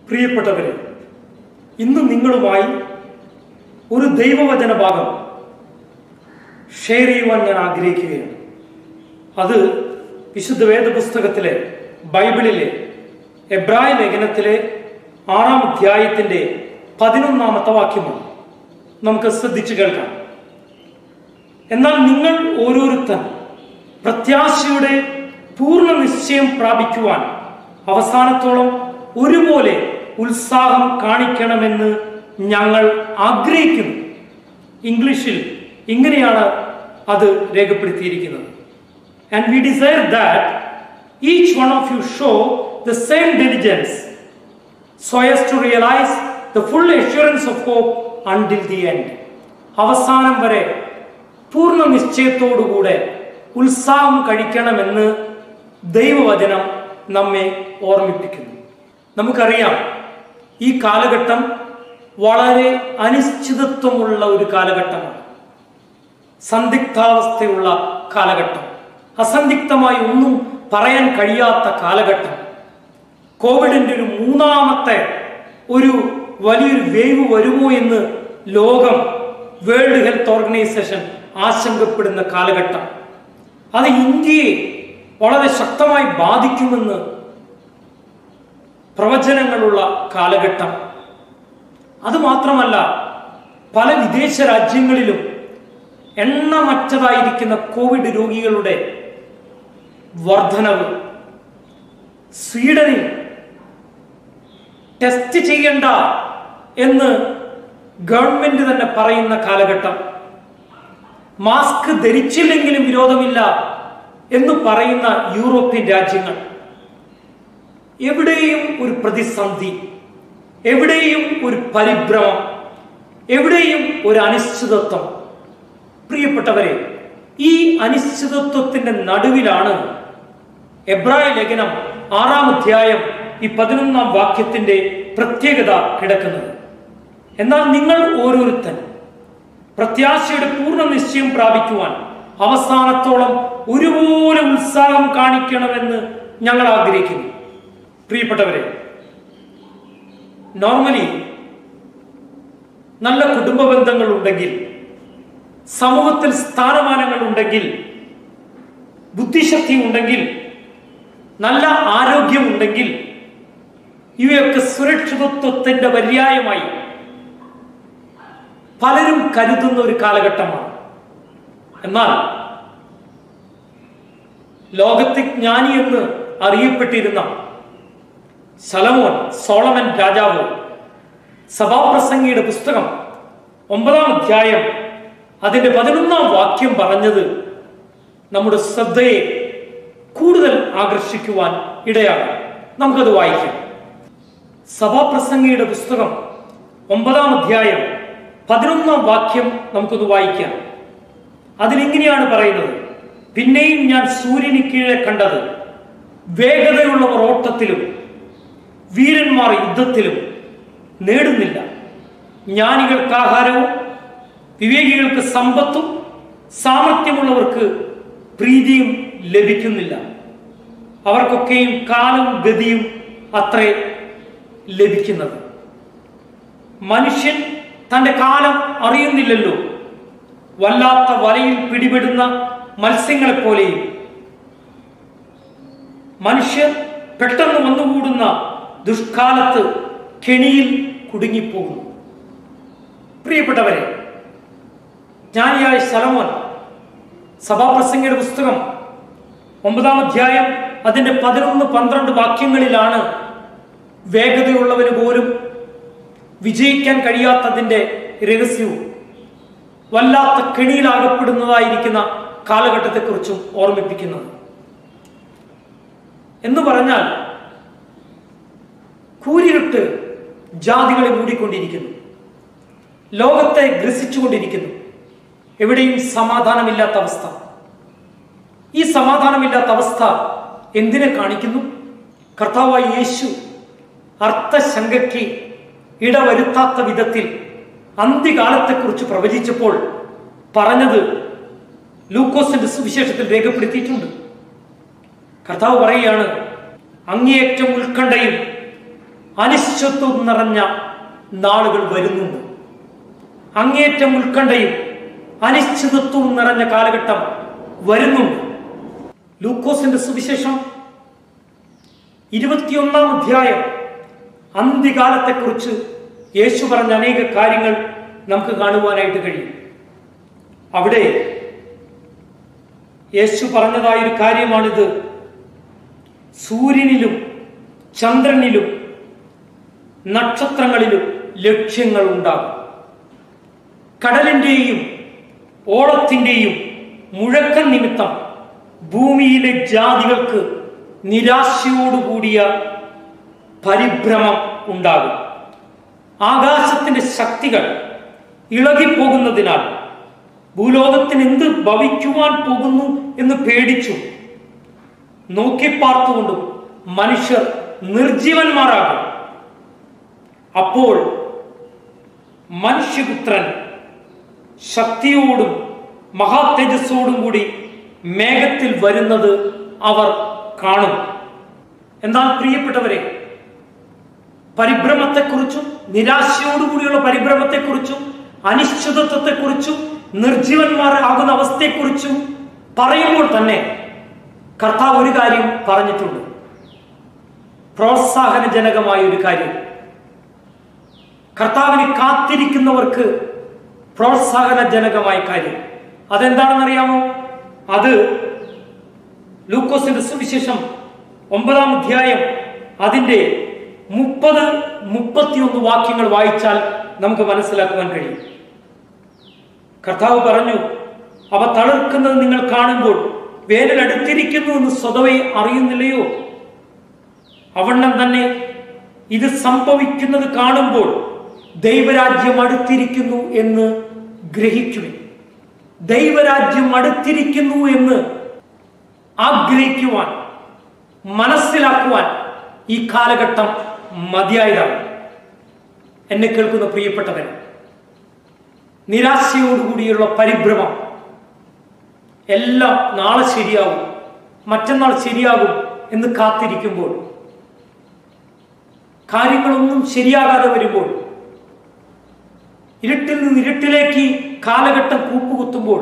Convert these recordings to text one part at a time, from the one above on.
പ്രിയപ്പെട്ടവരെ ഇന്ന് നിങ്ങളുമായി ഒരു ദൈവവചന ഭാഗം ഷെയർ ചെയ്യുവാൻ ഞാൻ ആഗ്രഹിക്കുകയാണ് അത് വിശുദ്ധ വേദപുസ്തകത്തിലെ ബൈബിളിലെ എബ്രായ ലേഖനത്തിലെ ആറാം അധ്യായത്തിന്റെ പതിനൊന്നാമത്തെ വാക്യമാണ് നമുക്ക് ശ്രദ്ധിച്ചു കേൾക്കാം എന്നാൽ നിങ്ങൾ ഓരോരുത്തൻ പ്രത്യാശയുടെ പൂർണ്ണ നിശ്ചയം പ്രാപിക്കുവാൻ അവസാനത്തോളം ഒരുപോലെ ഉത്സാഹം കാണിക്കണമെന്ന് ഞങ്ങൾ ആഗ്രഹിക്കുന്നു ഇംഗ്ലീഷിൽ ഇങ്ങനെയാണ് അത് രേഖപ്പെടുത്തിയിരിക്കുന്നത് and we desire that each one of you show the same diligence so as to realize the full assurance of hope until the end. അവസാനം വരെ പൂർണ്ണ നിശ്ചയത്തോടുകൂടെ ഉത്സാഹം കഴിക്കണമെന്ന് ദൈവവചനം നമ്മെ ഓർമ്മിപ്പിക്കുന്നു നമുക്കറിയാം ഈ കാലഘട്ടം വളരെ അനിശ്ചിതത്വമുള്ള ഒരു കാലഘട്ടമാണ് സന്ദിഗ്ധാവസ്ഥയുള്ള കാലഘട്ടം അസന്ദിഗ്ധമായി ഒന്നും പറയാൻ കഴിയാത്ത കാലഘട്ടം കോവിഡിന്റെ ഒരു മൂന്നാമത്തെ ഒരു വലിയൊരു വേവ് വരുമോ എന്ന് ലോകം വേൾഡ് ഹെൽത്ത് ഓർഗനൈസേഷൻ ആശങ്കപ്പെടുന്ന കാലഘട്ടം അത് ഇന്ത്യയെ വളരെ ശക്തമായി ബാധിക്കുമെന്ന് പ്രവചനങ്ങളുള്ള കാലഘട്ടം അതുമാത്രമല്ല പല വിദേശ രാജ്യങ്ങളിലും എണ്ണമറ്റതായിരിക്കുന്ന കോവിഡ് രോഗികളുടെ വർധനവ് സ്വീഡനിൽ ടെസ്റ്റ് ചെയ്യണ്ട എന്ന് ഗവൺമെന്റ് തന്നെ പറയുന്ന കാലഘട്ടം മാസ്ക് ധരിച്ചില്ലെങ്കിലും വിരോധമില്ല എന്ന് പറയുന്ന യൂറോപ്യൻ രാജ്യങ്ങൾ എവിടെയും ഒരു പ്രതിസന്ധി എവിടെയും ഒരു പരിഭ്രമം എവിടെയും ഒരു അനിശ്ചിതത്വം പ്രിയപ്പെട്ടവരെ ഈ അനിശ്ചിതത്വത്തിന്റെ നടുവിലാണ് എബ്രായ ലേഖനം ആറാം അധ്യായം ഈ പതിനൊന്നാം വാക്യത്തിന്റെ പ്രത്യേകത കിടക്കുന്നത് എന്നാൽ നിങ്ങൾ ഓരോരുത്തൻ പ്രത്യാശയുടെ പൂർണ്ണ നിശ്ചയം പ്രാപിക്കുവാൻ അവസാനത്തോളം ഒരുപോലെ ഉത്സാഹം കാണിക്കണമെന്ന് ഞങ്ങൾ ആഗ്രഹിക്കുന്നു പ്രിയപ്പെട്ടവരെ നോർമലി നല്ല കുടുംബ ബന്ധങ്ങൾ ഉണ്ടെങ്കിൽ സമൂഹത്തിൽ സ്ഥാനമാനങ്ങൾ ഉണ്ടെങ്കിൽ ബുദ്ധിശക്തി ഉണ്ടെങ്കിൽ നല്ല ആരോഗ്യമുണ്ടെങ്കിൽ ഇവയൊക്കെ സുരക്ഷിതത്വത്തിന്റെ പര്യായമായി പലരും കരുതുന്ന ഒരു കാലഘട്ടമാണ് എന്നാൽ ലോകത്തെ ജ്ഞാനി എന്ന് അറിയപ്പെട്ടിരുന്ന സലമോൻ സോളമൻ രാജാവ് സഭാപ്രസംഗിയുടെ പുസ്തകം ഒമ്പതാം അധ്യായം അതിന്റെ പതിനൊന്നാം വാക്യം പറഞ്ഞത് നമ്മുടെ ശ്രദ്ധയെ കൂടുതൽ ആകർഷിക്കുവാൻ ഇടയാകും നമുക്കത് വായിക്കാം സഭാപ്രസംഗിയുടെ പുസ്തകം ഒമ്പതാം അധ്യായം പതിനൊന്നാം വാക്യം നമുക്കൊന്ന് വായിക്കാം അതിലിങ്ങനെയാണ് പറയുന്നത് പിന്നെയും ഞാൻ സൂര്യന് കീഴെ കണ്ടത് വേഗതയുള്ളവർ ഓട്ടത്തിലും വീരന്മാർ യുദ്ധത്തിലും നേടുന്നില്ല ജ്ഞാനികൾക്ക് ആഹാരവും വിവേകികൾക്ക് സമ്പത്തും സാമർഥ്യമുള്ളവർക്ക് പ്രീതിയും ലഭിക്കുന്നില്ല അവർക്കൊക്കെയും കാലവും ഗതിയും അത്രേ ലഭിക്കുന്നത് മനുഷ്യൻ തന്റെ കാലം അറിയുന്നില്ലല്ലോ വല്ലാത്ത വലയിൽ പിടിപെടുന്ന മത്സ്യങ്ങളെപ്പോലെയും മനുഷ്യർ പെട്ടെന്ന് വന്നുകൂടുന്ന ദുഷ്കാലത്ത് കെണിയിൽ കുടുങ്ങിപ്പോകുന്നു പ്രിയപ്പെട്ടവരെ ജ്ഞാനിയായ ശലമോൻ സഭാപ്രസംഗയുടെ പുസ്തകം ഒമ്പതാം അധ്യായം അതിന്റെ പതിനൊന്ന് പന്ത്രണ്ട് വാക്യങ്ങളിലാണ് വേഗതയുള്ളവന് പോലും വിജയിക്കാൻ കഴിയാത്തതിന്റെ രഹസ്യവും വല്ലാത്ത കെണിയിലാകപ്പെടുന്നതായിരിക്കുന്ന കാലഘട്ടത്തെക്കുറിച്ചും ഓർമ്മിപ്പിക്കുന്നത് എന്ന് പറഞ്ഞാൽ കൂരിരുട്ട് ജാതികളെ മൂടിക്കൊണ്ടിരിക്കുന്നു ലോകത്തെ ഗ്രസിച്ചുകൊണ്ടിരിക്കുന്നു എവിടെയും സമാധാനമില്ലാത്ത അവസ്ഥ ഈ സമാധാനമില്ലാത്ത അവസ്ഥ എന്തിനെ കാണിക്കുന്നു കർത്താവായ യേശു അർത്ഥശങ്കയ്ക്ക് ഇടവരുത്താത്ത വിധത്തിൽ അന്ത്യകാലത്തെക്കുറിച്ച് പ്രവചിച്ചപ്പോൾ പറഞ്ഞത് ലൂക്കോസിന്റെ സുവിശേഷത്തിൽ രേഖപ്പെടുത്തിയിട്ടുണ്ട് കർത്താവ് പറയുകയാണ് അങ്ങേയറ്റം ഉത്കണ്ഠയും അനിശ്ചിത്വം നിറഞ്ഞ നാളുകൾ വരുന്നുണ്ട് അങ്ങേറ്റം ഉത്കണ്ഠയും അനിശ്ചിതത്വവും നിറഞ്ഞ കാലഘട്ടം വരുന്നുണ്ട് ലൂക്കോസിന്റെ സുവിശേഷം ഇരുപത്തിയൊന്നാം അധ്യായം അന്ത്യകാലത്തെക്കുറിച്ച് യേശു പറഞ്ഞ അനേക കാര്യങ്ങൾ നമുക്ക് കാണുവാനായിട്ട് കഴിയും അവിടെ യേശു പറഞ്ഞതായൊരു കാര്യമാണിത് സൂര്യനിലും ചന്ദ്രനിലും നക്ഷത്രങ്ങളിലും ലക്ഷ്യങ്ങൾ ഉണ്ടാകും കടലിന്റെയും ഓളത്തിന്റെയും മുഴക്കം നിമിത്തം ഭൂമിയിലെ ജാതികൾക്ക് നിരാശയോടുകൂടിയ പരിഭ്രമം ഉണ്ടാകും ആകാശത്തിന്റെ ശക്തികൾ ഇളകിപ്പോകുന്നതിനാൽ ഭൂലോകത്തിന് എന്ത് ഭവിക്കുവാൻ പോകുന്നു എന്ന് പേടിച്ചു നോക്കിപ്പാർത്തുകൊണ്ടും മനുഷ്യർ നിർജീവന്മാരാകും അപ്പോൾ മനുഷ്യപുത്രൻ ശക്തിയോടും മഹാതേജസ്സോടും കൂടി മേഘത്തിൽ വരുന്നത് അവർ കാണും എന്നാൽ പ്രിയപ്പെട്ടവരെ പരിഭ്രമത്തെക്കുറിച്ചും നിരാശയോടുകൂടിയുള്ള പരിഭ്രമത്തെക്കുറിച്ചും അനിശ്ചിതത്വത്തെക്കുറിച്ചും നിർജീവന്മാർ ആകുന്ന അവസ്ഥയെക്കുറിച്ചും പറയുമ്പോൾ തന്നെ കർത്താവ് ഒരു കാര്യം പറഞ്ഞിട്ടുണ്ട് പ്രോത്സാഹനജനകമായ ഒരു കാര്യം കർത്താവിനെ കാത്തിരിക്കുന്നവർക്ക് പ്രോത്സാഹനജനകമായ കാര്യം അതെന്താണെന്നറിയാമോ അത് ലൂക്കോസിന്റെ സുവിശേഷം ഒമ്പതാം അധ്യായം അതിന്റെ മുപ്പത് മുപ്പത്തിയൊന്ന് വാക്യങ്ങൾ വായിച്ചാൽ നമുക്ക് മനസ്സിലാക്കുവാൻ കഴിയും കർത്താവ് പറഞ്ഞു അവ തളിർക്കുന്നത് നിങ്ങൾ കാണുമ്പോൾ വേനൽ അടുത്തിരിക്കുന്നു എന്ന് സ്വതവേ അറിയുന്നില്ലയോ അവണ്ണം തന്നെ ഇത് സംഭവിക്കുന്നത് കാണുമ്പോൾ ദൈവരാജ്യം അടുത്തിരിക്കുന്നു എന്ന് ഗ്രഹിക്കുവിൻ ദൈവരാജ്യം അടുത്തിരിക്കുന്നു എന്ന് ആഗ്രഹിക്കുവാൻ മനസ്സിലാക്കുവാൻ ഈ കാലഘട്ടം മതിയായതാണ് എന്നെ കേൾക്കുന്ന പ്രിയപ്പെട്ടവൻ നിരാശയോടുകൂടിയുള്ള പരിഭ്രമം എല്ലാം നാളെ ശരിയാവും മറ്റന്നാൾ ശരിയാകും എന്ന് കാത്തിരിക്കുമ്പോൾ കാര്യങ്ങളൊന്നും ശരിയാകാതെ വരുമ്പോൾ ഇരുട്ടിൽ നിന്ന് ഇരുട്ടിലേക്ക് ഈ കാലഘട്ടം കൂപ്പുകുത്തുമ്പോൾ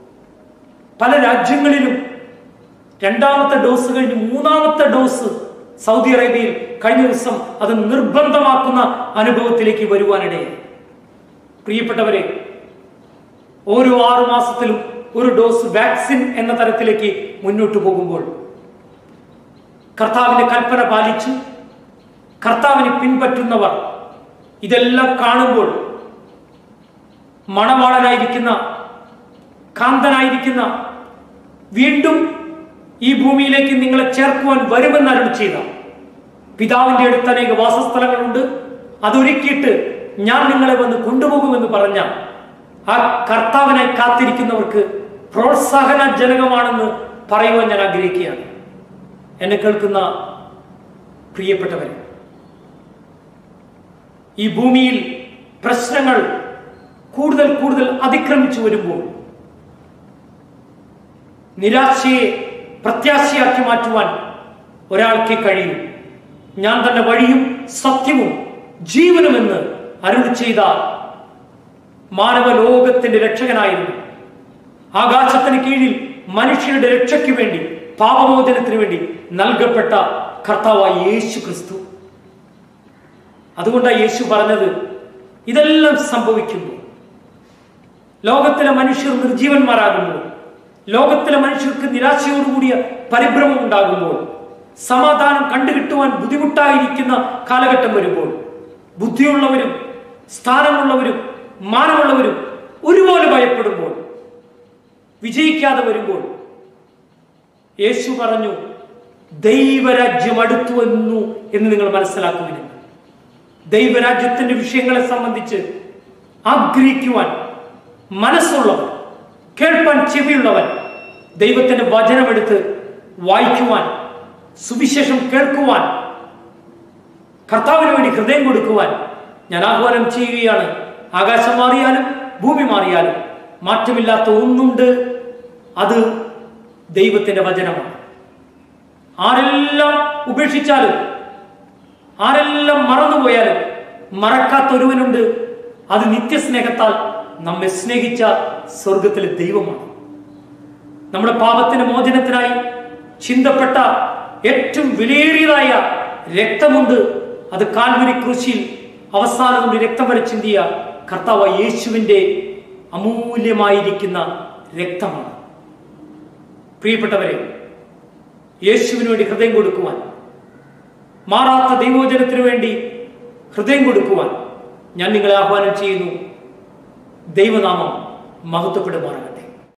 പല രാജ്യങ്ങളിലും രണ്ടാമത്തെ ഡോസ് കഴിഞ്ഞ് മൂന്നാമത്തെ ഡോസ് സൗദി അറേബ്യയിൽ കഴിഞ്ഞ ദിവസം അത് നിർബന്ധമാക്കുന്ന അനുഭവത്തിലേക്ക് വരുവാനിടയായി പ്രിയപ്പെട്ടവരെ ഓരോ ആറു മാസത്തിലും ഒരു ഡോസ് വാക്സിൻ എന്ന തരത്തിലേക്ക് മുന്നോട്ട് പോകുമ്പോൾ കർത്താവിന്റെ കൽപ്പന പാലിച്ച് കർത്താവിനെ പിൻപറ്റുന്നവർ ഇതെല്ലാം കാണുമ്പോൾ മണവാളനായിരിക്കുന്ന കാന്തനായിരിക്കുന്ന വീണ്ടും ഈ ഭൂമിയിലേക്ക് നിങ്ങളെ ചേർക്കുവാൻ വരുമെന്ന് അരുൾ ചെയ്ത പിതാവിന്റെ അടുത്ത് അനേക വാസസ്ഥലങ്ങളുണ്ട് അതൊരുക്കിയിട്ട് ഞാൻ നിങ്ങളെ വന്ന് കൊണ്ടുപോകുമെന്ന് പറഞ്ഞ ആ കർത്താവിനായി കാത്തിരിക്കുന്നവർക്ക് പ്രോത്സാഹനജനകമാണെന്ന് പറയുവാൻ ഞാൻ ആഗ്രഹിക്കുകയാണ് എന്നെ കേൾക്കുന്ന പ്രിയപ്പെട്ടവരെ ഈ ഭൂമിയിൽ പ്രശ്നങ്ങൾ കൂടുതൽ കൂടുതൽ അതിക്രമിച്ചു വരുമ്പോൾ നിരാശയെ പ്രത്യാശയാക്കി മാറ്റുവാൻ ഒരാൾക്ക് കഴിയും ഞാൻ തന്നെ വഴിയും സത്യവും ജീവനുമെന്ന് അരുൾ ചെയ്ത മാനവലോകത്തിന്റെ രക്ഷകനായിരുന്നു ആകാശത്തിന് കീഴിൽ മനുഷ്യരുടെ രക്ഷയ്ക്ക് വേണ്ടി പാപമോചനത്തിന് വേണ്ടി നൽകപ്പെട്ട കർത്താവായ യേശു ക്രിസ്തു അതുകൊണ്ടാണ് യേശു പറഞ്ഞത് ഇതെല്ലാം സംഭവിക്കുന്നു ലോകത്തിലെ മനുഷ്യർ നിർജീവന്മാരാകുമ്പോൾ ലോകത്തിലെ മനുഷ്യർക്ക് നിരാശയോടുകൂടിയ പരിഭ്രമം ഉണ്ടാകുമ്പോൾ സമാധാനം കണ്ടുകിട്ടുവാൻ ബുദ്ധിമുട്ടായിരിക്കുന്ന കാലഘട്ടം വരുമ്പോൾ ബുദ്ധിയുള്ളവരും സ്ഥാനമുള്ളവരും മാനമുള്ളവരും ഒരുപോലെ ഭയപ്പെടുമ്പോൾ വിജയിക്കാതെ വരുമ്പോൾ യേശു പറഞ്ഞു ദൈവരാജ്യം അടുത്തു വന്നു എന്ന് നിങ്ങൾ മനസ്സിലാക്കുവിന് ദൈവരാജ്യത്തിന്റെ വിഷയങ്ങളെ സംബന്ധിച്ച് ആഗ്രഹിക്കുവാൻ മനസ്സുള്ളവൻ കേൾപ്പാൻ ചെവിയുള്ളവൻ ദൈവത്തിന്റെ വചനമെടുത്ത് വായിക്കുവാൻ സുവിശേഷം കേൾക്കുവാൻ കർത്താവിന് വേണ്ടി ഹൃദയം കൊടുക്കുവാൻ ഞാൻ ആഹ്വാനം ചെയ്യുകയാണ് ആകാശം മാറിയാലും ഭൂമി മാറിയാലും മാറ്റമില്ലാത്ത ഒന്നുണ്ട് അത് ദൈവത്തിന്റെ വചനമാണ് ആരെല്ലാം ഉപേക്ഷിച്ചാലും ആരെല്ലാം മറന്നുപോയാലും മറക്കാത്ത ഒരുവനുണ്ട് അത് നിത്യസ്നേഹത്താൽ നമ്മെ സ്നേഹിച്ച സ്വർഗത്തിലെ ദൈവമാണ് നമ്മുടെ പാപത്തിന്റെ മോചനത്തിനായി ചിന്തപ്പെട്ട ഏറ്റവും വിലയേറിയതായ രക്തമുണ്ട് അത് കാൽവരി ക്രൂശിൽ അവസാനം നമ്മുടെ രക്തം വരെ ചിന്തിയ കർത്താവ് യേശുവിന്റെ അമൂല്യമായിരിക്കുന്ന രക്തമാണ് പ്രിയപ്പെട്ടവരെ യേശുവിന് വേണ്ടി ഹൃദയം കൊടുക്കുവാൻ മാറാത്ത ദൈവോചനത്തിനു വേണ്ടി ഹൃദയം കൊടുക്കുവാൻ ഞാൻ നിങ്ങളെ ആഹ്വാനം ചെയ്യുന്നു ദൈവനാമം മഹത്വപ്പെടുമാറാകട്ടെ